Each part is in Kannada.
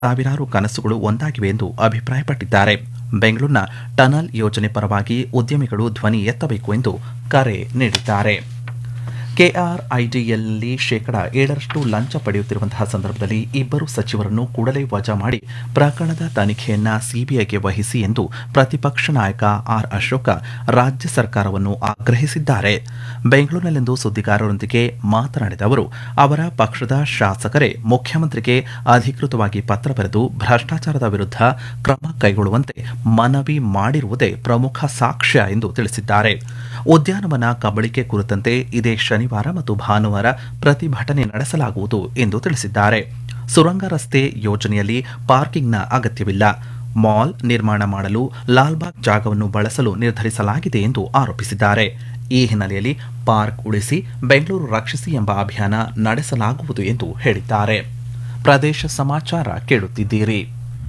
ಸಾವಿರಾರು ಕನಸುಗಳು ಒಂದಾಗಿವೆ ಎಂದು ಅಭಿಪ್ರಾಯಪಟ್ಟಿದ್ದಾರೆ ಬೆಂಗಳೂರಿನ ಟನಲ್ ಯೋಜನೆ ಪರವಾಗಿ ಉದ್ಯಮಿಗಳು ಧ್ವನಿ ಎತ್ತಬೇಕು ಎಂದು ಕರೆ ನೀಡಿದ್ದಾರೆ ಕೆಆರ್ಐಡಿಯಲ್ಲಿ ಶೇಕಡ ಏಳರಷ್ಟು ಲಂಚ ಪಡೆಯುತ್ತಿರುವಂತಹ ಸಂದರ್ಭದಲ್ಲಿ ಇಬ್ಬರು ಸಚಿವರನ್ನು ಕೂಡಲೇ ವಜಾ ಮಾಡಿ ಪ್ರಕರಣದ ತನಿಖೆಯನ್ನ ಸಿಬಿಐಗೆ ವಹಿಸಿ ಎಂದು ಪ್ರತಿಪಕ್ಷ ನಾಯಕ ಆರ್ ಅಶೋಕ ರಾಜ್ಯ ಸರ್ಕಾರವನ್ನು ಆಗ್ರಹಿಸಿದ್ದಾರೆ ಬೆಂಗಳೂರಿನಲ್ಲಿಂದು ಸುದ್ದಿಗಾರರೊಂದಿಗೆ ಮಾತನಾಡಿದ ಅವರು ಅವರ ಪಕ್ಷದ ಶಾಸಕರೇ ಮುಖ್ಯಮಂತ್ರಿಗೆ ಅಧಿಕೃತವಾಗಿ ಪತ್ರ ಬರೆದು ಭ್ರಷ್ಟಾಚಾರದ ವಿರುದ್ಧ ಕ್ರಮ ಕೈಗೊಳ್ಳುವಂತೆ ಮನವಿ ಮಾಡಿರುವುದೇ ಪ್ರಮುಖ ಸಾಕ್ಷ್ಯ ಎಂದು ತಿಳಿಸಿದ್ದಾರೆ ಉದ್ಯಾನವನ ಕಬಳಿಕೆ ಕುರಿತಂತೆ ಇದೇ ಶನಿವಾರ ಮತ್ತು ಭಾನುವಾರ ಪ್ರತಿಭಟನೆ ನಡೆಸಲಾಗುವುದು ಎಂದು ತಿಳಿಸಿದ್ದಾರೆ ಸುರಂಗ ರಸ್ತೆ ಯೋಜನೆಯಲ್ಲಿ ಪಾರ್ಕಿಂಗ್ನ ಅಗತ್ಯವಿಲ್ಲ ಮಾಲ್ ನಿರ್ಮಾಣ ಮಾಡಲು ಲಾಲ್ಬಾಗ್ ಜಾಗವನ್ನು ಬಳಸಲು ನಿರ್ಧರಿಸಲಾಗಿದೆ ಎಂದು ಆರೋಪಿಸಿದ್ದಾರೆ ಈ ಹಿನ್ನೆಲೆಯಲ್ಲಿ ಪಾರ್ಕ್ ಉಳಿಸಿ ಬೆಂಗಳೂರು ರಕ್ಷಿಸಿ ಎಂಬ ಅಭಿಯಾನ ನಡೆಸಲಾಗುವುದು ಎಂದು ಹೇಳಿದ್ದಾರೆ ಪ್ರದೇಶ ಸಮಾಚಾರ ಕೇಳುತ್ತಿದ್ದೀರಿ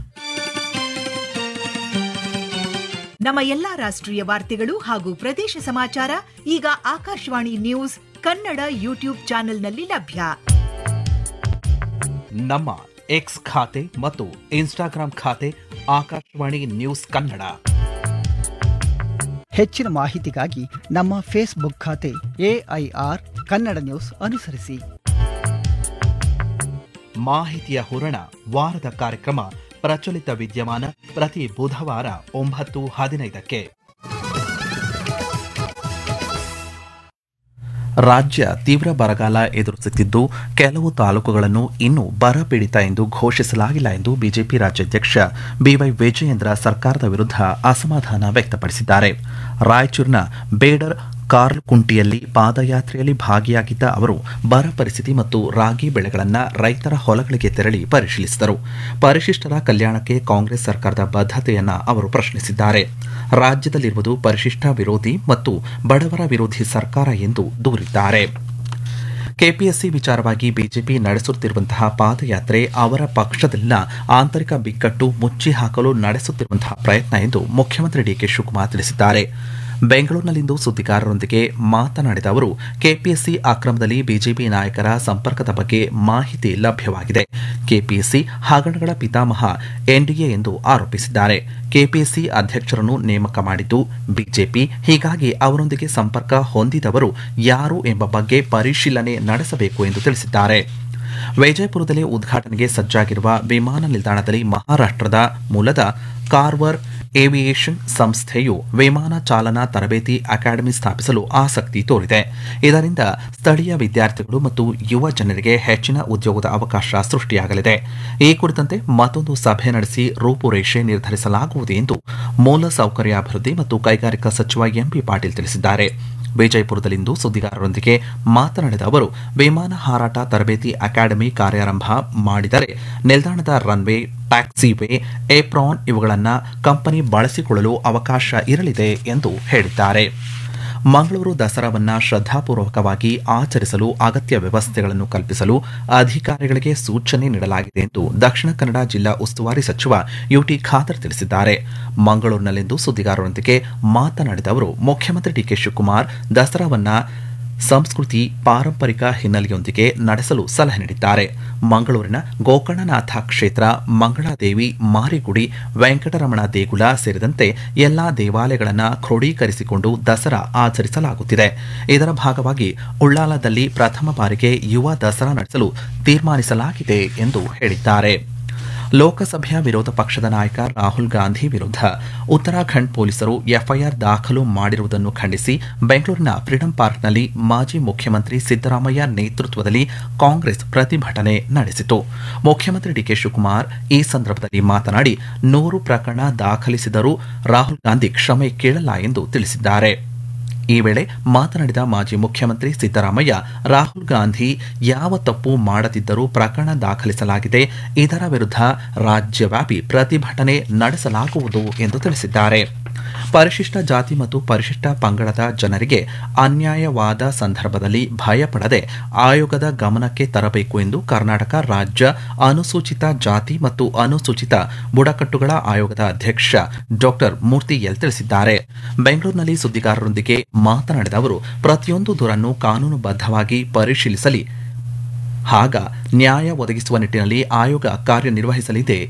ನಮ್ಮ ಎಲ್ಲಾ ರಾಷ್ಟ್ರೀಯ ವಾರ್ತೆಗಳು ಹಾಗೂ ಪ್ರದೇಶ ಸಮಾಚಾರ ಈಗ ಆಕಾಶವಾಣಿ ನ್ಯೂಸ್ ಕನ್ನಡ ಯೂಟ್ಯೂಬ್ ಚಾನೆಲ್ನಲ್ಲಿ ಲಭ್ಯ ನಮ್ಮ ಎಕ್ಸ್ ಖಾತೆ ಮತ್ತು ಇನ್ಸ್ಟಾಗ್ರಾಂ ಖಾತೆ ಆಕಾಶವಾಣಿ ನ್ಯೂಸ್ ಕನ್ನಡ ಹೆಚ್ಚಿನ ಮಾಹಿತಿಗಾಗಿ ನಮ್ಮ ಫೇಸ್ಬುಕ್ ಖಾತೆ ಎಐಆರ್ ಕನ್ನಡ ನ್ಯೂಸ್ ಅನುಸರಿಸಿ ಮಾಹಿತಿಯ ಹೂರಣ ವಾರದ ಕಾರ್ಯಕ್ರಮ ಪ್ರಚಲಿತ ವಿದ್ಯಮಾನ ಪ್ರತಿ ಬುಧವಾರ ಒಂಬತ್ತು ಹದಿನೈದಕ್ಕೆ ರಾಜ್ಯ ತೀವ್ರ ಬರಗಾಲ ಎದುರಿಸುತ್ತಿದ್ದು ಕೆಲವು ತಾಲೂಕುಗಳನ್ನು ಇನ್ನೂ ಬರಪೀಡಿತ ಎಂದು ಘೋಷಿಸಲಾಗಿಲ್ಲ ಎಂದು ಬಿಜೆಪಿ ರಾಜ್ಯಾಧ್ಯಕ್ಷ ಬಿವೈ ವಿಜಯೇಂದ್ರ ಸರ್ಕಾರದ ವಿರುದ್ಧ ಅಸಮಾಧಾನ ವ್ಯಕ್ತಪಡಿಸಿದ್ದಾರೆ ರಾಯಚೂರಿನ ಬೇಡರ್ ಕಾರ್ಲ್ಕುಂಟಿಯಲ್ಲಿ ಪಾದಯಾತ್ರೆಯಲ್ಲಿ ಭಾಗಿಯಾಗಿದ್ದ ಅವರು ಬರ ಪರಿಸ್ಥಿತಿ ಮತ್ತು ರಾಗಿ ಬೆಳೆಗಳನ್ನು ರೈತರ ಹೊಲಗಳಿಗೆ ತೆರಳಿ ಪರಿಶೀಲಿಸಿದರು ಪರಿಶಿಷ್ಟರ ಕಲ್ಯಾಣಕ್ಕೆ ಕಾಂಗ್ರೆಸ್ ಸರ್ಕಾರದ ಬದ್ಧತೆಯನ್ನ ಅವರು ಪ್ರಶ್ನಿಸಿದ್ದಾರೆ ರಾಜ್ಯದಲ್ಲಿರುವುದು ಪರಿಶಿಷ್ಟ ವಿರೋಧಿ ಮತ್ತು ಬಡವರ ವಿರೋಧಿ ಸರ್ಕಾರ ಎಂದು ದೂರಿದ್ದಾರೆ ಕೆಪಿಎಸ್ಸಿ ವಿಚಾರವಾಗಿ ಬಿಜೆಪಿ ನಡೆಸುತ್ತಿರುವಂತಹ ಪಾದಯಾತ್ರೆ ಅವರ ಪಕ್ಷದಲ್ಲಿನ ಆಂತರಿಕ ಬಿಕ್ಕಟ್ಟು ಮುಚ್ಚಿ ಹಾಕಲು ನಡೆಸುತ್ತಿರುವಂತಹ ಪ್ರಯತ್ನ ಎಂದು ಮುಖ್ಯಮಂತ್ರಿ ಡಿಕೆ ಶಿವಕುಮಾರ್ ತಿಳಿಸಿದ್ದಾರೆ ಬೆಂಗಳೂರಿನಲ್ಲಿಂದು ಸುದ್ದಿಗಾರರೊಂದಿಗೆ ಮಾತನಾಡಿದ ಅವರು ಕೆಪಿಎಸ್ಸಿ ಅಕ್ರಮದಲ್ಲಿ ಬಿಜೆಪಿ ನಾಯಕರ ಸಂಪರ್ಕದ ಬಗ್ಗೆ ಮಾಹಿತಿ ಲಭ್ಯವಾಗಿದೆ ಕೆಪಿಎಸ್ಸಿ ಹಗರಣಗಳ ಪಿತಾಮಹ ಎನ್ಡಿಎ ಎಂದು ಆರೋಪಿಸಿದ್ದಾರೆ ಕೆಪಿಎಸ್ಸಿ ಅಧ್ಯಕ್ಷರನ್ನು ನೇಮಕ ಮಾಡಿದ್ದು ಬಿಜೆಪಿ ಹೀಗಾಗಿ ಅವರೊಂದಿಗೆ ಸಂಪರ್ಕ ಹೊಂದಿದವರು ಯಾರು ಎಂಬ ಬಗ್ಗೆ ಪರಿಶೀಲನೆ ನಡೆಸಬೇಕು ಎಂದು ತಿಳಿಸಿದ್ದಾರೆ ವಿಜಯಪುರದಲ್ಲಿ ಉದ್ಘಾಟನೆಗೆ ಸಜ್ಜಾಗಿರುವ ವಿಮಾನ ನಿಲ್ದಾಣದಲ್ಲಿ ಮಹಾರಾಷ್ಟ್ರದ ಮೂಲದ ಕಾರ್ವರ್ ಏವಿಯೇಷನ್ ಸಂಸ್ಥೆಯು ವಿಮಾನ ಚಾಲನಾ ತರಬೇತಿ ಅಕಾಡೆಮಿ ಸ್ಥಾಪಿಸಲು ಆಸಕ್ತಿ ತೋರಿದೆ ಇದರಿಂದ ಸ್ಥಳೀಯ ವಿದ್ಯಾರ್ಥಿಗಳು ಮತ್ತು ಯುವ ಜನರಿಗೆ ಹೆಚ್ಚಿನ ಉದ್ಯೋಗದ ಅವಕಾಶ ಸೃಷ್ಟಿಯಾಗಲಿದೆ ಈ ಕುರಿತಂತೆ ಮತ್ತೊಂದು ಸಭೆ ನಡೆಸಿ ರೂಪುರೇಷೆ ನಿರ್ಧರಿಸಲಾಗುವುದು ಎಂದು ಮೂಲಸೌಕರ್ಯಾಭಿವೃದ್ಧಿ ಮತ್ತು ಕೈಗಾರಿಕಾ ಸಚಿವ ಎಂಪಿ ಪಾಟೀಲ್ ತಿಳಿಸಿದ್ದಾರೆ ವಿಜಯಪುರದಲ್ಲಿಂದು ಸುದ್ದಿಗಾರರೊಂದಿಗೆ ಮಾತನಾಡಿದ ಅವರು ವಿಮಾನ ಹಾರಾಟ ತರಬೇತಿ ಅಕಾಡೆಮಿ ಕಾರ್ಯಾರಂಭ ಮಾಡಿದರೆ ನಿಲ್ದಾಣದ ರನ್ವೇ ಟ್ಯಾಕ್ಸಿವೇ ಏಪ್ರಾನ್ ಇವುಗಳನ್ನು ಕಂಪನಿ ಬಳಸಿಕೊಳ್ಳಲು ಅವಕಾಶ ಇರಲಿದೆ ಎಂದು ಹೇಳಿದ್ದಾರೆ ಮಂಗಳೂರು ದಸರಾವನ್ನ ಶ್ರದ್ಧಾಪೂರ್ವಕವಾಗಿ ಆಚರಿಸಲು ಅಗತ್ಯ ವ್ಯವಸ್ಥೆಗಳನ್ನು ಕಲ್ಪಿಸಲು ಅಧಿಕಾರಿಗಳಿಗೆ ಸೂಚನೆ ನೀಡಲಾಗಿದೆ ಎಂದು ದಕ್ಷಿಣ ಕನ್ನಡ ಜಿಲ್ಲಾ ಉಸ್ತುವಾರಿ ಸಚಿವ ಯುಟಿ ಖಾದರ್ ತಿಳಿಸಿದ್ದಾರೆ ಮಂಗಳೂರಿನಲ್ಲಿಂದು ಸುದ್ದಿಗಾರರೊಂದಿಗೆ ಮಾತನಾಡಿದ ಅವರು ಮುಖ್ಯಮಂತ್ರಿ ಡಿಕೆ ಶಿವಕುಮಾರ್ ದಸರಾವನ್ನ ಸಂಸ್ಕೃತಿ ಪಾರಂಪರಿಕ ಹಿನ್ನೆಲೆಯೊಂದಿಗೆ ನಡೆಸಲು ಸಲಹೆ ನೀಡಿದ್ದಾರೆ ಮಂಗಳೂರಿನ ಗೋಕರ್ಣನಾಥ ಕ್ಷೇತ್ರ ಮಂಗಳಾದೇವಿ ಮಾರಿಗುಡಿ ವೆಂಕಟರಮಣ ದೇಗುಲ ಸೇರಿದಂತೆ ಎಲ್ಲಾ ದೇವಾಲಯಗಳನ್ನು ಕ್ರೋಢೀಕರಿಸಿಕೊಂಡು ದಸರಾ ಆಚರಿಸಲಾಗುತ್ತಿದೆ ಇದರ ಭಾಗವಾಗಿ ಉಳ್ಳಾಲದಲ್ಲಿ ಪ್ರಥಮ ಬಾರಿಗೆ ಯುವ ದಸರಾ ನಡೆಸಲು ತೀರ್ಮಾನಿಸಲಾಗಿದೆ ಎಂದು ಹೇಳಿದ್ದಾರೆ ಲೋಕಸಭೆಯ ವಿರೋಧ ಪಕ್ಷದ ನಾಯಕ ರಾಹುಲ್ ಗಾಂಧಿ ವಿರುದ್ಧ ಉತ್ತರಾಖಂಡ್ ಪೊಲೀಸರು ಎಫ್ಐಆರ್ ದಾಖಲು ಮಾಡಿರುವುದನ್ನು ಖಂಡಿಸಿ ಬೆಂಗಳೂರಿನ ಫ್ರೀಡಂ ಪಾರ್ಕ್ನಲ್ಲಿ ಮಾಜಿ ಮುಖ್ಯಮಂತ್ರಿ ಸಿದ್ದರಾಮಯ್ಯ ನೇತೃತ್ವದಲ್ಲಿ ಕಾಂಗ್ರೆಸ್ ಪ್ರತಿಭಟನೆ ನಡೆಸಿತು ಮುಖ್ಯಮಂತ್ರಿ ಡಿಕೆ ಶಿವಕುಮಾರ್ ಈ ಸಂದರ್ಭದಲ್ಲಿ ಮಾತನಾಡಿ ನೂರು ಪ್ರಕರಣ ದಾಖಲಿಸಿದರೂ ರಾಹುಲ್ ಗಾಂಧಿ ಕ್ಷಮೆ ಕೇಳಲ್ಲ ಎಂದು ತಿಳಿಸಿದ್ದಾರೆ ಈ ವೇಳೆ ಮಾತನಾಡಿದ ಮಾಜಿ ಮುಖ್ಯಮಂತ್ರಿ ಸಿದ್ದರಾಮಯ್ಯ ರಾಹುಲ್ ಗಾಂಧಿ ಯಾವ ತಪ್ಪು ಮಾಡದಿದ್ದರೂ ಪ್ರಕರಣ ದಾಖಲಿಸಲಾಗಿದೆ ಇದರ ವಿರುದ್ಧ ರಾಜ್ಯವ್ಯಾಪಿ ಪ್ರತಿಭಟನೆ ನಡೆಸಲಾಗುವುದು ಎಂದು ತಿಳಿಸಿದ್ದಾರೆ ಪರಿಶಿಷ್ಟ ಜಾತಿ ಮತ್ತು ಪರಿಶಿಷ್ಟ ಪಂಗಡದ ಜನರಿಗೆ ಅನ್ಯಾಯವಾದ ಸಂದರ್ಭದಲ್ಲಿ ಭಯಪಡದೆ ಆಯೋಗದ ಗಮನಕ್ಕೆ ತರಬೇಕು ಎಂದು ಕರ್ನಾಟಕ ರಾಜ್ಯ ಅನುಸೂಚಿತ ಜಾತಿ ಮತ್ತು ಅನುಸೂಚಿತ ಬುಡಕಟ್ಟುಗಳ ಆಯೋಗದ ಅಧ್ಯಕ್ಷ ಡಾಕ್ಟರ್ ಮೂರ್ತಿ ಎಲ್ ತಿಳಿಸಿದ್ದಾರೆ ಬೆಂಗಳೂರಿನಲ್ಲಿ ಸುದ್ದಿಗಾರರೊಂದಿಗೆ ಮಾತನಾಡಿದ ಅವರು ಪ್ರತಿಯೊಂದು ದೂರನ್ನು ಕಾನೂನುಬದ್ಧವಾಗಿ ಪರಿಶೀಲಿಸಲಿ ಆಗ ನ್ಯಾಯ ಒದಗಿಸುವ ನಿಟ್ಟಿನಲ್ಲಿ ಆಯೋಗ ಕಾರ್ಯನಿರ್ವಹಿಸಲಿದೆ